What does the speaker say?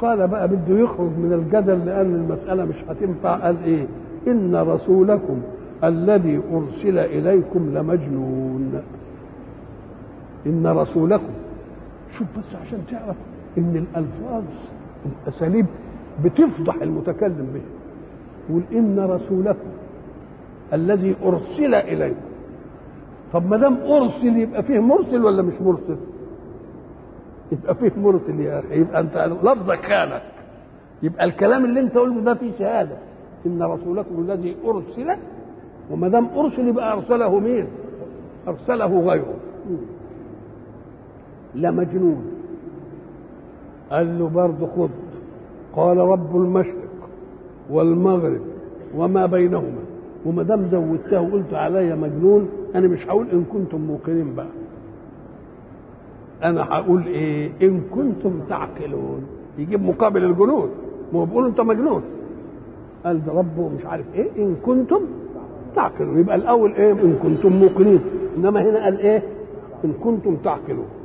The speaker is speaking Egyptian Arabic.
قال بقى بده يخرج من الجدل لان المساله مش هتنفع قال ايه ان رسولكم الذي ارسل اليكم لمجنون ان رسولكم شوف بس عشان تعرف ان الالفاظ الاساليب بتفضح المتكلم به يقول ان رسولكم الذي ارسل اليكم طب ما دام ارسل يبقى فيه مرسل ولا مش مرسل؟ يبقى فيه مرسل يا اخي يبقى انت لفظك خانك يبقى الكلام اللي انت قلته ده فيه شهاده ان رسولكم الذي ارسل وما دام ارسل يبقى ارسله مين؟ ارسله غيره لمجنون قال له برضه خذ قال رب المشرق والمغرب وما بينهما وما دام زودتها وقلت عليا مجنون انا مش هقول ان كنتم موقنين بقى انا هقول ايه ان كنتم تعقلون يجيب مقابل الجنون ما هو بيقولوا انت مجنون قال ده ربه مش عارف ايه ان كنتم تعقلون يبقى الاول ايه ان كنتم موقنين انما هنا قال ايه ان كنتم تعقلون